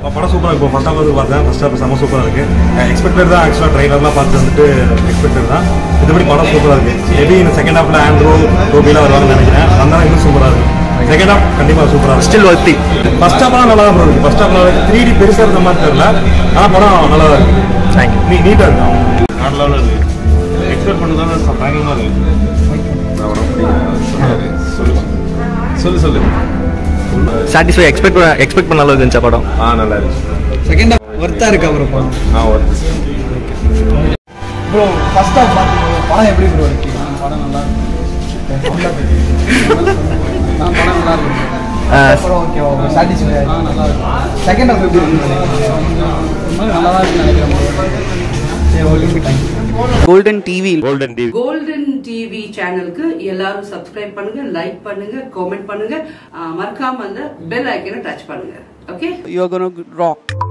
படம் சூப்பராக இருக்கும் ஃபர்ஸ்ட் ஹாஃப் வந்து பார்த்தேன் ஃபர்ஸ்ட் ஹாஃப் செம்ம சூப்பராக இருக்கு எக்ஸ்பெக்டட் தான் ஆக்சுவலாக ட்ரைலர்லாம் பார்த்து வந்துட்டு எக்ஸ்பெக்டட் தான் இதுபடி படம் சூப்பராக இருக்கு மேபி இந்த செகண்ட் ஹாஃப்ல ஆண்ட்ரோ டோபிலாம் வருவாங்கன்னு நினைக்கிறேன் அதனால இன்னும் சூப்பராக இருக்கும் செகண்ட் ஹாஃப் கண்டிப்பாக சூப்பராக இருக்கும் ஸ்டில் ஒர்த்தி ஃபர்ஸ்ட் ஹாஃப்லாம் நல்லா தான் இருக்கு ஃபர்ஸ்ட் ஹாஃப்ல த்ரீ டி பெருசாக இருந்த மாதிரி தெரியல ஆனால் படம் நல்லா தான் இருக்கு தேங்க்யூ நீ நீட்டாக இருக்கும் நல்லா இருக்கு எக்ஸ்பெக்ட் பண்ணதான் பயங்கரமாக இருக்கு சொல்லு சொல்லு சாட்டிஸ்ஃபை எக்ஸ்பெக்ட் எக்ஸ்பெக்ட் பண்ண அளவுக்கு இருந்துச்சா படம் ஆ நல்லா இருக்கு செகண்ட் ஹாஃப் ஒர்த்தா இருக்கு அப்புறம் படம் ஆ ஒரு ப்ரோ ஃபர்ஸ்ட் ஹாஃப் பார்த்தீங்க படம் எப்படி ப்ரோ இருக்கு படம் நல்லா இருக்கு நான் படம் நல்லா இருக்கு அப்புறம் ஓகே ஓகே சாட்டிஸ்ஃபை நல்லா இருக்கு செகண்ட் ஹாஃப் எப்படி இருக்கு நல்லா தான் இருக்கு நினைக்கிறேன் சரி okay thank you golden TV golden TV golden TV சேனலுக்கு எல்லாரும் சப்ஸ்கிரைப் பண்ணுங்க லைக் பண்ணுங்க காமெண்ட் பண்ணுங்க ஆ, மறக்காம அந்த பெல் ஐக்கனை டச் பண்ணுங்க ஓகே you're gonna rock.